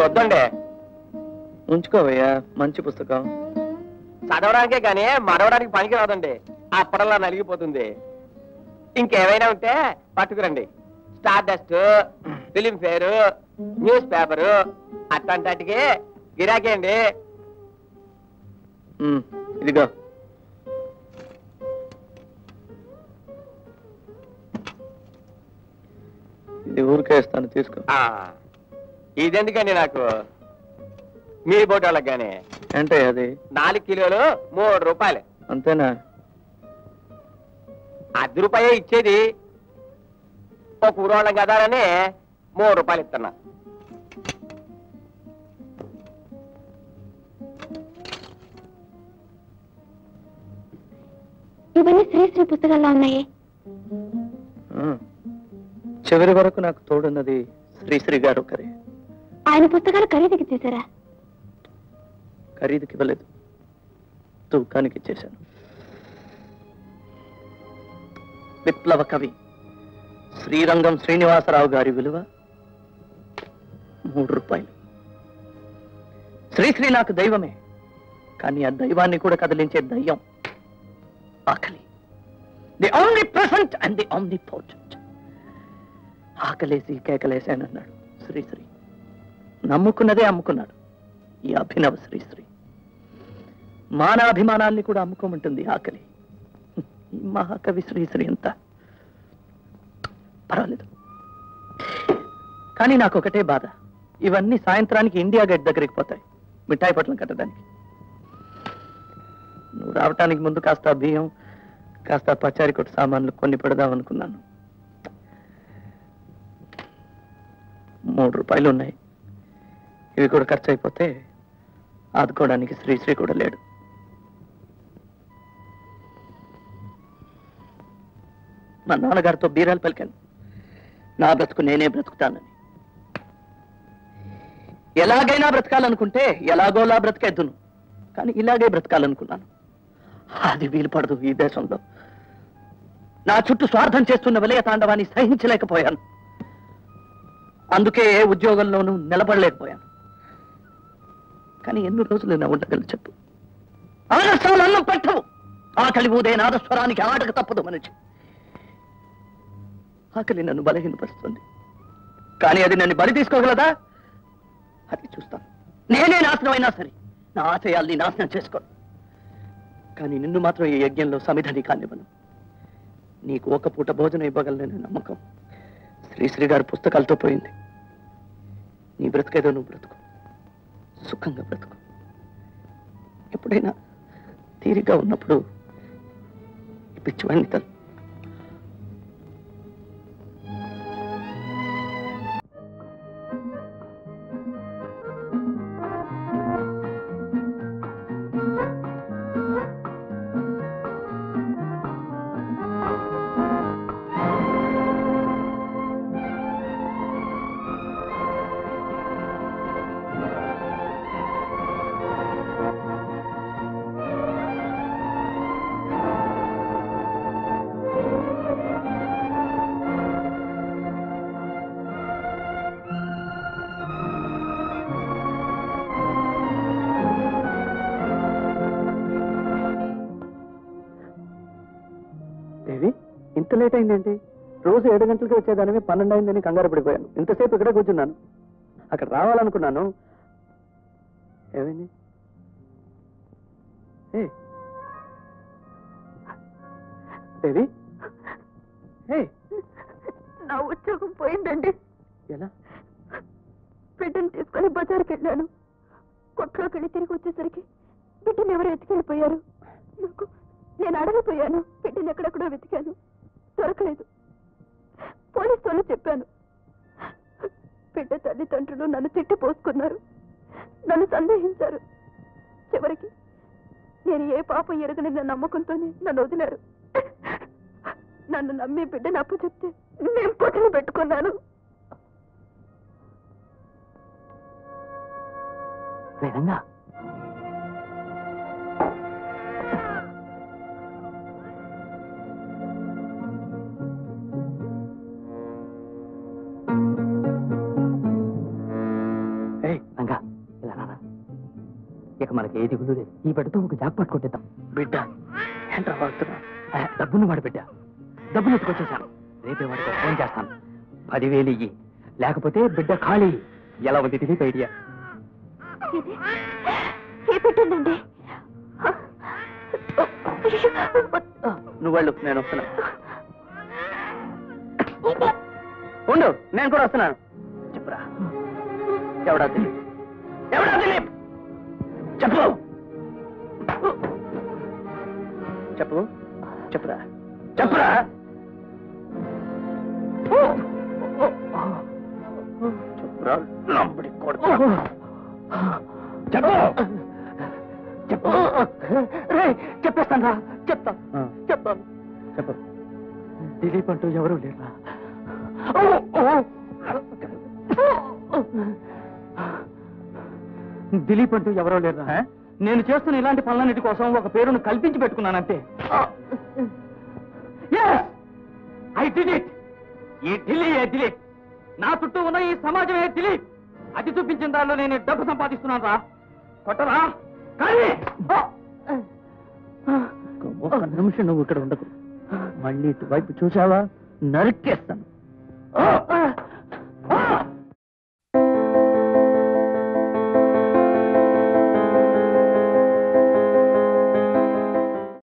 వద్దండి ఉంచుకోవయ్యా మంచి పుస్తకం చదవడానికే కానీ మరవడానికి పనికి రాదండి అప్పడల్లా నలిగిపోతుంది ఇంకేమైనా ఉంటే పట్టుకురండి Stardust Filmfare newspaper అట్లాంటికి గిరాకీ అండి ఉమ్, ఇదిగో ఇది ఊరికే ఇస్తాను తీసుకో ఆ, ఇదెందుకండి నాకు మీ బోటోళ్ళకి కానీ ఏంటే అది నాలుగు కిలోలు మూడు రూపాయలు అంతేనా అర్ధ రూపాయే ఇచ్చేది ఒక ఊరోళ్ళం కదా అని మూడు రూపాయలు ఇస్తున్నా ఇవన్నీ శ్రీశ్రీ పుస్తకాల్లో ఉన్నాయి ఆ. చివరి వరకు నాకు తోడున్నది శ్రీశ్రీ గారు ఒకరే ఆయన పుస్తకాలు ఖరీదుకి తీసారా ఖరీదుకి ఇవ్వలేదు తూకానికి ఇచ్చేశాను విప్లవ కవి శ్రీరంగం శ్రీనివాసరావు గారి విలువ మూడు రూపాయలు శ్రీశ్రీ నాకు దైవమే కానీ ఆ దైవాన్ని కూడా కదిలించే దయ్యం ఆకలి the only present and the only portent ఆకలేసి కేకలేసానన్నాడు శ్రీశ్రీ నమ్ముకున్నదే అమ్ముకున్నాడు ఈ అభినవ శ్రీశ్రీ మానాభిమానాల్ని కూడా అమ్ముకోమంటుంది ఆకలి ఈ మహాకవి శ్రీశ్రీ ఎంత పర్వాలేదు కానీ నాకు ఒకటే బాధ ఇవన్నీ సాయంత్రానికి ఇండియా గేట్ దగ్గరికి పోతాయి మిఠాయి పట్లం కట్టడానికి నువ్వు రావటానికి ముందు కాస్త బియ్యం కాస్త పచారి కొట్టు సామాన్లు కొన్ని పెడదాం అనుకున్నాను మూడు రూపాయలు ఉన్నాయి ఇవి కూడా ఖర్చు అయిపోతే ఆదుకోవడానికి శ్రీశ్రీ కూడా లేడు మా నాన్నగారితో బీరాలు పలికాను నా బ్రతుకు నేనే బ్రతుకుతానని ఎలాగైనా బ్రతకాలనుకుంటే ఎలాగోలా బ్రతికేద్దును కానీ ఇలాగే బ్రతకాలనుకున్నాను అది వీలు పడదు ఈ దేశంలో నా చుట్టూ స్వార్థం చేస్తున్న విలయ తాండవాన్ని సహించలేకపోయాను అందుకే ఏ ఉద్యోగంలోనూ నిలబడలేకపోయాను కానీ ఎన్ని రోజులు నా ఉండగలను చెప్పు ఆదర్శాలు అన్నం పెట్టవు ఆకలి ఊదే నాదస్వరానికి ఆటకు తప్పదు మనిషి ఆకలి నన్ను బలహీనపరుస్తుంది కానీ అది నన్ను బలి తీసుకోగలదా అది చూస్తాను నేనే నాశనం అయినా సరే నా ఆశయాల్ని నాశనం చేసుకోను కానీ నిన్ను మాత్రం ఈ యజ్ఞంలో సమిధని కానివ్వను నీకు ఒక పూట భోజనం ఇవ్వగలననే నమ్మకం శ్రీశ్రీ గారి పుస్తకాలతో పోయింది నీ బ్రతుకేదో నువ్వు బ్రతుకు సుఖంగా బ్రతుకు ఎప్పుడైనా తీరిగా ఉన్నప్పుడు ఈ పిచ్చివాడిని తలు దేవి ఇంత లేట్ అయిందేంటి రోజు ఏడు గంటలకి వచ్చేదానివి పన్నెండు అయిందని కంగారు పడిపోయాను ఇంతసేపు ఇక్కడే కూర్చున్నాను అక్కడ రావాలనుకున్నాను ఏమైంది ఏ దేవి ఏ నా ఉద్యోగం పోయిందండి ఎలా బిడ్డను తీసుకొని బజార్కి వెళ్ళాను కొట్లోకి వెళ్ళి తిరిగి వచ్చేసరికి బిడ్డను ఎవరు ఎత్తుకెళ్ళిపోయారు నాకు నేను అడగిపోయాను బిడ్డను ఎక్కడెక్కడో వెతికాను దొరకలేదు పోలీసు వాళ్ళు చెప్పాను బిడ్డ తల్లిదండ్రులు నన్ను తిట్టి పోసుకున్నారు నన్ను సందేహించారు చివరికి నేను ఏ పాపం ఎరగని నా నమ్మకంతోనే నన్ను వదిలారు నన్ను నమ్మి బిడ్డను అప్పు చెప్తే నేను పొట్టలు పెట్టుకున్నాను వేదంగా ఏయ్, మనకి ఏది గుళ్ళు లేదు ఈ బిడ్డతో ఒక జాక్పాట్ కొట్టేద్దాం బిడ్డ ఏంట్రా వాడుతున్నా ఆ, డబ్బును వాడు బిడ్డ డబ్బులు ఎత్తుకొచ్చేసాను రేపే వాడికి ఒక ఫోన్ చేస్తాను పదివేలు ఇయ్యి లేకపోతే బిడ్డ ఖాళీ ఎలా ఉంది దిలీప్ ఐడియా ఇది ఏ పెట్టిందండి నువ్వు వెళ్ళు నేను వస్తున్నా ఉండు నేను కూడా వస్తున్నాను చెప్పురా ఎవడా దిలీప్ ఎవడా దిలీప్ చెప్పు చెప్పు చెప్పురా చెప్పురా చెప్పురా లంబడి కొడుకు చెప్పు చెప్పు రే చెప్పేస్తాను రా చెప్తాను చెప్తాను చెప్పు దిలీప్ అంటూ ఎవరు లేరా దిలీప్ అంటూ ఎవరో లేరా ఆ? నేను చేస్తున్న ఇలాంటి పనులన్నిటి కోసం ఒక పేరును కల్పించి పెట్టుకున్నానంతే ఐ డిడ్ ఇట్ ఈ ఢిల్లీ ఏ దిలీప్ నా చుట్టూ ఉన్న ఈ సమాజం ఏ దిలీప్ అది చూపించిన దానిలో నేను ఈ డబ్బు సంపాదిస్తున్నాను రా కొట్టరా కానీ ఒక్క నిమిషం నువ్వు ఇక్కడ ఉండకు మళ్ళీ ఇటువైపు చూసావా నరికేస్తాను